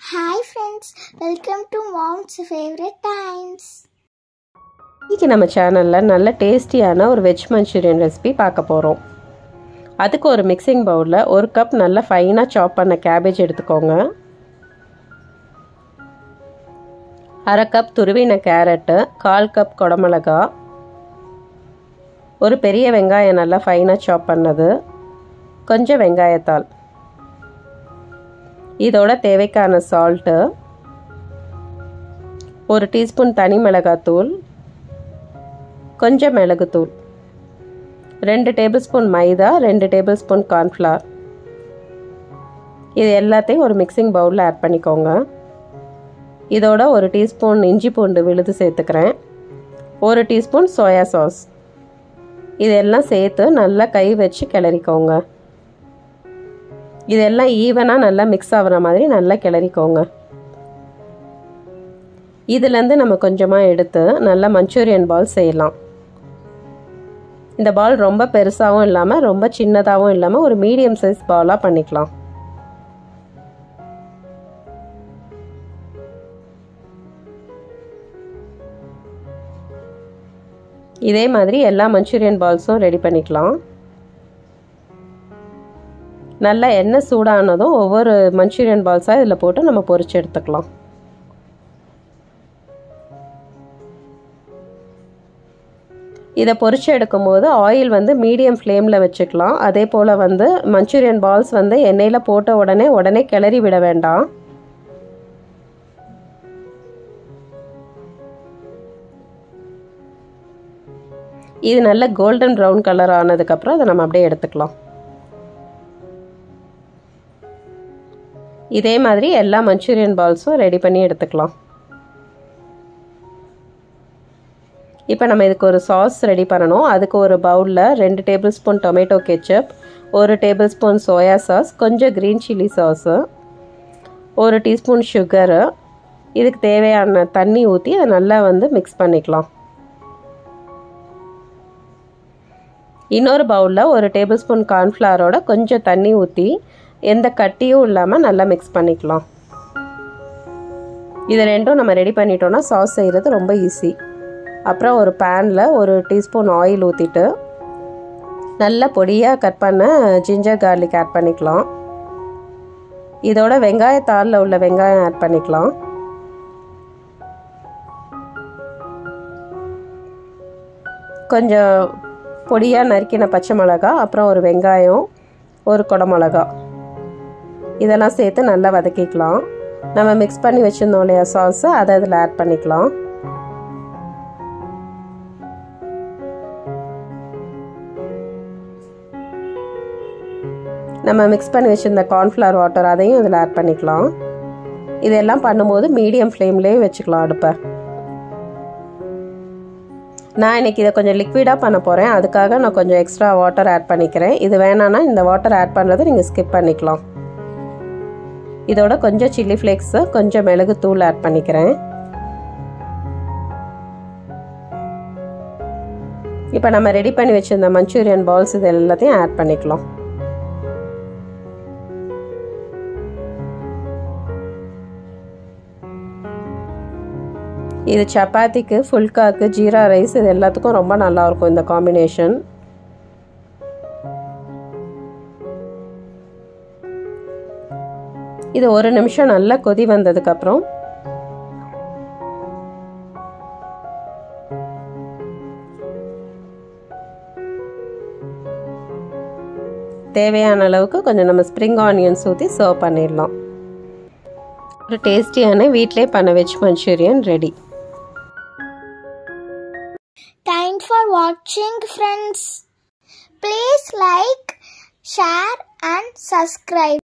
Hi friends welcome to mom's favourite times இன்றைக்கி நம்ம சேனலில் நல்ல டேஸ்டியான ஒரு வெஜ் மஞ்சூரியன் ரெசிபி பார்க்க போகிறோம் அதுக்கு ஒரு மிக்சிங் பவுலில் ஒரு கப் நல்ல ஃபைனாக சாப் பண்ண கேபேஜ் எடுத்துக்கோங்க அரை கப் துருவின கேரட்டு கால் கப் குடமிளகா ஒரு பெரிய வெங்காயம் நல்லா ஃபைனாக சாப் பண்ணது கொஞ்சம் வெங்காயத்தாள் இதோட தேவைக்கான சால்ட்டு ஒரு டீஸ்பூன் தனி மிளகாத்தூள் கொஞ்சம் மிளகுத்தூள் ரெண்டு டேபிள் ஸ்பூன் மைதா ரெண்டு டேபிள் ஸ்பூன் கார்ன்ஃப்ளவர் இது எல்லாத்தையும் ஒரு மிக்சிங் பவுலில் ஆட் பண்ணிக்கோங்க இதோட ஒரு டீஸ்பூன் இஞ்சி பூண்டு விழுது சேர்த்துக்கிறேன் ஒரு டீஸ்பூன் சோயா சாஸ் இதெல்லாம் சேர்த்து நல்லா கை வச்சு கிளறிக்கோங்க இதெல்லாம் ஈவனாக நல்லா மிக்ஸ் ஆகிற மாதிரி நல்லா கிளறிக்கோங்க இதுலேருந்து நம்ம கொஞ்சமாக எடுத்து நல்லா மஞ்சூரியன் பால் செய்யலாம் இந்த பால் ரொம்ப பெருசாகவும் இல்லாமல் ரொம்ப சின்னதாகவும் இல்லாமல் ஒரு மீடியம் சைஸ் பாலாக பண்ணிக்கலாம் இதே மாதிரி எல்லா மஞ்சூரியன் பால்ஸும் ரெடி பண்ணிக்கலாம் நல்லா எண்ணெய் சூடானதும் ஒவ்வொரு மஞ்சூரியன் பால்ஸாக இதில் போட்டு நம்ம பொரிச்சு எடுத்துக்கலாம் இதை பொரிச்சு எடுக்கும்போது ஆயில் வந்து மீடியம் ஃப்ளேமில் வச்சுக்கலாம் அதே போல் வந்து மஞ்சூரியன் பால்ஸ் வந்து எண்ணெயில் போட்ட உடனே உடனே கிளறி விட வேண்டாம் இது நல்ல கோல்டன் ப்ரௌன் கலர் ஆனதுக்கப்புறம் அதை நம்ம அப்படியே எடுத்துக்கலாம் இதே மாதிரி எல்லா மஞ்சூரியன் பால்ஸும் ரெடி பண்ணி எடுத்துக்கலாம் இப்போ நம்ம இதுக்கு ஒரு சாஸ் ரெடி பண்ணணும் அதுக்கு ஒரு பவுலில் ரெண்டு டேபிள் ஸ்பூன் டொமேட்டோ கெச்சப் ஒரு டேபிள் ஸ்பூன் சோயா சாஸ் கொஞ்சம் க்ரீன் சில்லி சாஸு ஒரு டீஸ்பூன் சுகரு இதுக்கு தேவையான தண்ணி ஊற்றி அதை நல்லா வந்து மிக்ஸ் பண்ணிக்கலாம் இன்னொரு பவுலில் ஒரு டேபிள் ஸ்பூன் கார்ன்ஃப்ளவரோட கொஞ்சம் தண்ணி ஊற்றி எந்த கட்டியும் இல்லாமல் நல்லா மிக்ஸ் பண்ணிக்கலாம் இது ரெண்டும் நம்ம ரெடி பண்ணிட்டோன்னா சாஸ் செய்கிறது ரொம்ப ஈஸி அப்புறம் ஒரு பேனில் ஒரு டீஸ்பூன் ஆயில் ஊற்றிட்டு நல்ல பொடியாக கட் பண்ண ஜிஞ்சர் கார்லிக் ஆட் பண்ணிக்கலாம் இதோட வெங்காயத்தாளில் உள்ள வெங்காயம் ஆட் பண்ணிக்கலாம் கொஞ்சம் பொடியாக நறுக்கின பச்சை மிளகா அப்புறம் ஒரு வெங்காயம் ஒரு குடமிளகா இதெல்லாம் சேர்த்து நல்லா வதக்கிக்கலாம் நம்ம மிக்ஸ் பண்ணி வச்சுருந்தோம் இல்லையா சாஸு அதை அதில் ஆட் பண்ணிக்கலாம் நம்ம மிக்ஸ் பண்ணி வச்சுருந்த கார்ன்ஃப்ளவர் வாட்டர் அதையும் இதில் ஆட் பண்ணிக்கலாம் இதெல்லாம் பண்ணும்போது மீடியம் ஃப்ளேம்லேயே வச்சுக்கலாம் அடுப்பை நான் இன்றைக்கி இதை கொஞ்சம் லிக்விடாக பண்ண போகிறேன் அதுக்காக நான் கொஞ்சம் எக்ஸ்ட்ரா வாட்டர் ஆட் பண்ணிக்கிறேன் இது வேணான்னா இந்த வாட்டர் ஆட் பண்ணுறது நீங்கள் ஸ்கிப் பண்ணிக்கலாம் இதோட கொஞ்சம் சில்லி ஃப்ளேக்ஸு கொஞ்சம் மிளகு தூள் ஆட் பண்ணிக்கிறேன் இப்போ நம்ம ரெடி பண்ணி வச்சுருந்த மஞ்சூரியன் பால்ஸ் இது எல்லாத்தையும் ஆட் பண்ணிக்கலாம் இது சப்பாத்திக்கு ஃபுல்காக்கு ஜீரா ரைஸ் இது எல்லாத்துக்கும் ரொம்ப நல்லாயிருக்கும் இந்த காம்பினேஷன் இது ஒரு நிமிஷம் நல்லா கொதி வந்ததுக்கப்புறம் தேவையான அளவுக்கு கொஞ்சம் நம்ம ஸ்ப்ரிங் ஆனியன்ஸ் ஊற்றி சர்வ் பண்ணிடலாம் ஒரு டேஸ்டியான வீட்டிலே பண்ண veg manchurian ready Thanks for watching friends. Please like, share and subscribe.